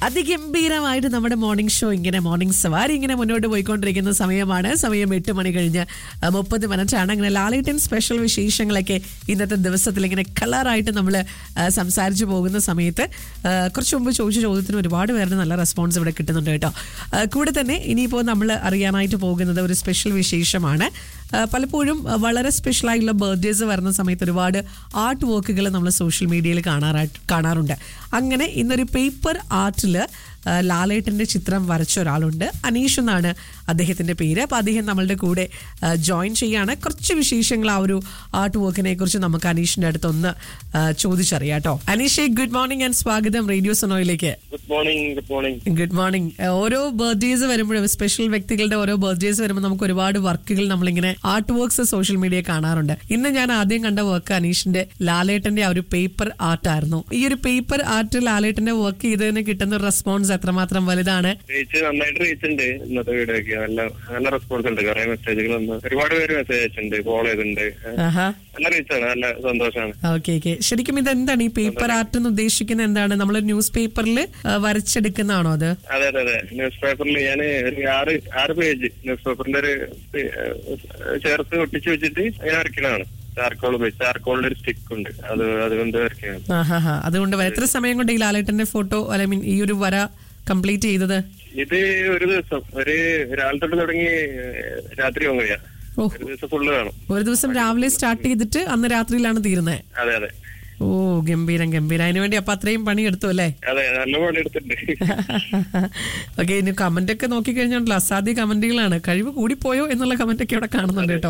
അതിഗംഭീരമായിട്ട് നമ്മുടെ morning show ഇങ്ങനെ morning സവാരി ഇങ്ങനെ മുന്നോട്ട് പോയിക്കൊണ്ടിരിക്കുന്ന സമയമാണ് സമയം എട്ട് മണി കഴിഞ്ഞ് മുപ്പത് മിനിറ്റ് ആണ് അങ്ങനെ ലാലേട്ടൻ സ്പെഷ്യൽ വിശേഷങ്ങളൊക്കെ ഇന്നത്തെ ദിവസത്തിൽ ഇങ്ങനെ കളറായിട്ട് നമ്മൾ സംസാരിച്ചു പോകുന്ന സമയത്ത് ആ, കുറച്ച് മുമ്പ് ചോദിച്ച ചോദ്യത്തിന് ഒരുപാട് പേരുടെ നല്ല റെസ്പോൺസ് ഇവിടെ കിട്ടുന്നുണ്ട് കേട്ടോ ആ, കൂടെ തന്നെ ഇനിയിപ്പോൾ നമ്മൾ അറിയാനായിട്ട് പോകുന്നത് ഒരു സ്പെഷ്യൽ വിശേഷമാണ് ആ, പലപ്പോഴും ആ, വളരെ സ്പെഷ്യൽ ആയിട്ടുള്ള ബർത്ത്ഡേസ് വരുന്ന സമയത്ത് ഒരുപാട് ആർട്ട് വർക്കുകൾ നമ്മൾ സോഷ്യൽ മീഡിയയിൽ കാണാറായിട്ട് കാണാറുണ്ട് അങ്ങനെ ഇന്നൊരു പേപ്പർ ആർട്ടിൽ ലാലേട്ടൻ്റെ ചിത്രം വരച്ച ഒരാളുണ്ട് അനീഷ് എന്നാണ് അദ്ദേഹത്തിൻ്റെ പേര് അപ്പോൾ അദ്ദേഹം നമ്മളുടെ കൂടെ ജോയിൻ ചെയ്യാണ് കുറച്ച് വിശേഷങ്ങൾ ആ ഒരു ആർട്ട് വർക്കിനെ കുറിച്ച് നമുക്ക് അനീഷിൻ്റെ അടുത്ത് ഒന്ന് ആ, ചോദിച്ചറിയാം കേട്ടോ അനീഷ് ഗുഡ് മോർണിംഗ് ആൻഡ് സ്വാഗതം റേഡിയോ സൊനോയിലേക്ക് good morning good morning good morning ഓരോ ബർത്ത്ഡേസ് വരുമ്പോഴും സ്പെഷ്യൽ വ്യക്തികളുടെ ഓരോ ബർത്ത്ഡേസ് വരുമ്പോൾ നമുക്ക് ഒരുപാട് വർക്കുകൾ നമ്മളിങ്ങനെ ആർട്ട് വർക്ക്സ് സോഷ്യൽ മീഡിയ കാണാറുണ്ട് ഇന്ന് ഞാൻ ആദ്യം കണ്ട വർക്ക് അനീഷിന്റെ ലാലേട്ടന്റെ ആ ഒരു പേപ്പർ ആർട്ട് ആയിരുന്നു ഈ ഒരു പേപ്പർ ആർട്ട് ലാലേട്ടന്റെ വർക്ക് ചെയ്തതിന് കിട്ടുന്ന റെസ്പോൺസ് എത്രമാത്രം വലുതാണ് റീച്ച് നന്നായിട്ട് റീച്ച് ഉണ്ട് ഇന്നത്തെ വീഡിയോക്ക് നല്ല നല്ല റെസ്പോൺസ് ഉണ്ട് കുറെ മെസ്സേജുകൾ വന്ന് ഒരുപാട് പേര് മെസ്സേജ് അയച്ചിട്ടുണ്ട് ഫോളോ ചെയ്തിട്ടുണ്ട് ആഹാ നല്ല റീച്ചാണ് നല്ല സന്തോഷമാണ് ഓക്കെ ഓക്കെ ശരിക്കും ഇത് എന്താണ് ഈ പേപ്പർ ആർട്ട് എന്ന് ഉദ്ദേശിക്കുന്നത് എന്താണ് നമ്മൾ ന്യൂസ് പേപ്പറിൽ വരച്ചെടുക്കുന്നതാണോ അത് അതെ അതെ അതെ ന്യൂസ് പേപ്പറിൽ ഞാൻ ഒരു ആറ് ആറ് പേജ് ന്യൂസ് പേപ്പറിന്റെ ഒരു പേ- ഏഹ് ചേർത്ത് ഒട്ടിച്ച് വെച്ചിട്ട് ഞാൻ വരയ്ക്കണതാണ് ചാർക്കോൾ ഉപയോഗിച്ച് ചാർക്കോളിന്റെ ഒരു സ്റ്റിക്ക് ഉണ്ട് അത് അതുകൊണ്ട് വരയ്ക്കുകയാണ് ആഹാ ഹാ അതുകൊണ്ട് വ- എത്ര സമയം കൊണ്ട് ഈ ലാലേട്ടന്റെ ഫോട്ടോ അല്ലെ മീൻ ഈ ഒരു വര കംപ്ലീറ്റ് ചെയ്തത് ഇത് ഒരു ദിവസം ഒരു രാവിലെ തൊട്ട് തുടങ്ങി ഏഹ് രാത്രി പോകാം ഓ. ഒരു ദിവസം ഫുള്ള് കാണും ഒരു ദിവസം രാവിലെ സ്റ്റാർട്ട് ചെയ്തിട്ട് അന്ന് രാത്രിയിലാണ് തീരുന്നത് അതെ അതെ ഓ ഗംഭീരം ഗംഭീരം അതിനു വേണ്ടി അപ്പൊ അത്രയും പണി എടുത്തു അല്ലേ അതെ നല്ല പണി എടുത്തിട്ടുണ്ട് ഓക്കെ ഇനി കമന്റ് ഒക്കെ നോക്കിക്കഴിഞ്ഞാൽ അസാധ്യ കമന്റുകളാണ് കഴിവ് കൂടിപ്പോയോ എന്നുള്ള കമന്റ് ഒക്കെ ഇവിടെ കാണുന്നുണ്ട് കേട്ടോ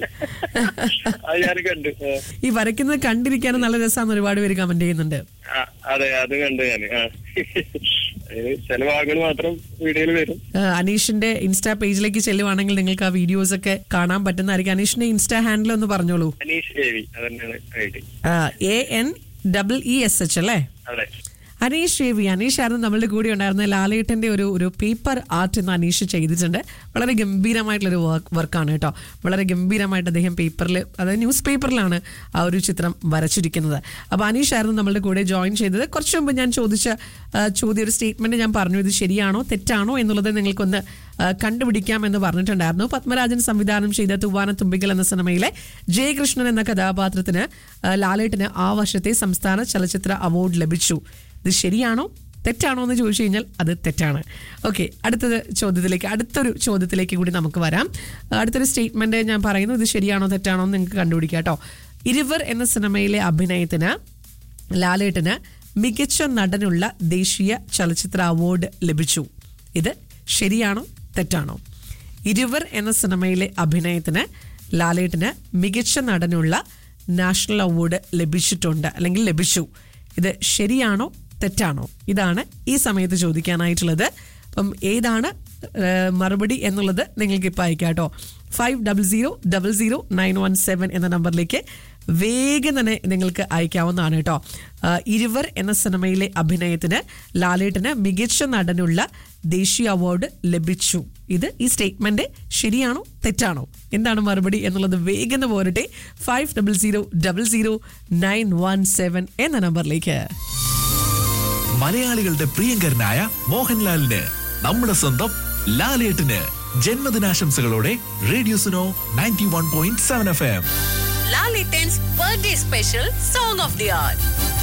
അത് ഞാൻ കണ്ടു ആ. ഈ വരയ്ക്കുന്നത് കണ്ടിരിക്കാനും നല്ല രസമാണെന്ന് ഒരുപാട് പേര് കമന്റ് ചെയ്യുന്നുണ്ട് ആ, അതെ അത് കണ്ടു ഞാൻ ആ അതിന് ചില ഭാഗങ്ങൾ മാത്രം വീഡിയോയിൽ വരും ആ, അനീഷിന്റെ ഇൻസ്റ്റാ പേജിലേക്ക് ചെല്ലുവാണെങ്കിൽ നിങ്ങൾക്ക് ആ വീഡിയോസ് ഒക്കെ കാണാൻ പറ്റുന്നതായിരിക്കും അനീഷിന്റെ ഇൻസ്റ്റാ ഹാൻഡിൽ ഒന്ന് പറഞ്ഞോളൂ അനീഷ് ദേവി അതന്നെയാണ് I D A N double E S H അല്ലേ അതെ അനീഷ് ഷേവി അനീഷ് ആയിരുന്നു നമ്മളുടെ കൂടെ ഉണ്ടായിരുന്ന ലാലേട്ടന്റെ ഒരു ഒരു പേപ്പർ ആർട്ട് ഇന്ന് അനീഷ് ചെയ്തിട്ടുണ്ട് വളരെ ഗംഭീരമായിട്ടുള്ളൊരു വർക്ക് വർക്കാണ് കേട്ടോ വളരെ ഗംഭീരമായിട്ട് അദ്ദേഹം പേപ്പറിൽ അതായത് ന്യൂസ് പേപ്പറിലാണ് ആ ഒരു ചിത്രം വരച്ചിരിക്കുന്നത് അപ്പോൾ അനീഷ് ആയിരുന്നു നമ്മളുടെ കൂടെ ജോയിൻ ചെയ്തത് കുറച്ച് മുമ്പ് ഞാൻ ചോദിച്ച ആ, ചോദ്യ ഒരു സ്റ്റേറ്റ്മെന്റ് ഞാൻ പറഞ്ഞു ഇത് ശരിയാണോ തെറ്റാണോ എന്നുള്ളത് നിങ്ങൾക്കൊന്ന് ആ, കണ്ടുപിടിക്കാം എന്ന് പറഞ്ഞിട്ടുണ്ടായിരുന്നു പത്മരാജൻ സംവിധാനം ചെയ്ത തൂവാന തുമ്പികൾ എന്ന സിനിമയിലെ ജയകൃഷ്ണൻ എന്ന കഥാപാത്രത്തിന് ആ, ലാലേട്ടന് ആ വർഷത്തെ സംസ്ഥാന ചലച്ചിത്ര അവാർഡ് ലഭിച്ചു ഇത് ശരിയാണോ തെറ്റാണോ എന്ന് ചോദിച്ചു കഴിഞ്ഞാൽ അത് തെറ്റാണ് ഓക്കെ അടുത്തത് ചോദ്യത്തിലേക്ക് അടുത്തൊരു ചോദ്യത്തിലേക്ക് കൂടി നമുക്ക് വരാം അടുത്തൊരു സ്റ്റേറ്റ്മെന്റ് ഞാൻ പറയുന്നു ഇത് ശരിയാണോ തെറ്റാണോ എന്ന് നിങ്ങൾക്ക് കണ്ടുപിടിക്കാം കേട്ടോ ഇരുവർ എന്ന സിനിമയിലെ അഭിനയത്തിന് ലാലേട്ടന് മികച്ച നടനുള്ള ദേശീയ ചലച്ചിത്ര അവാർഡ് ലഭിച്ചു ഇത് ശരിയാണോ തെറ്റാണോ ഇരുവർ എന്ന സിനിമയിലെ അഭിനയത്തിന് ലാലേട്ടന് മികച്ച നടനുള്ള നാഷണൽ അവാർഡ് ലഭിച്ചിട്ടുണ്ട് അല്ലെങ്കിൽ ലഭിച്ചു ഇത് ശരിയാണോ തെറ്റാണോ ഇതാണ് ഈ സമയത്ത് ചോദിക്കാനായിട്ടുള്ളത് അപ്പം ഏതാണ് ഏഹ്, മറുപടി എന്നുള്ളത് നിങ്ങൾക്ക് ഇപ്പം അയക്കാം കേട്ടോ five double zero double zero nine one seven എന്ന നമ്പറിലേക്ക് വേഗം തന്നെ നിങ്ങൾക്ക് അയക്കാവുന്നതാണ് കേട്ടോ ആ, ഇരുവർ എന്ന സിനിമയിലെ അഭിനയത്തിന് ലാലേട്ടന് മികച്ച നടനുള്ള ദേശീയ അവാർഡ് ലഭിച്ചു ഇത് ഈ സ്റ്റേറ്റ്മെന്റ് ശരിയാണോ തെറ്റാണോ എന്താണ് മറുപടി എന്നുള്ളത് വേഗം പോരട്ടെ five double zero double zero nine one seven എന്ന നമ്പറിലേക്ക് മലയാളികളുടെ പ്രിയങ്കരനായ മോഹൻലാലിന് നമ്മുടെ സ്വന്തം ലാലേട്ടന് ജന്മദിനാശംസകളോടെ radio Suno ninety one point seven F M Lalitans birthday special song of the hour.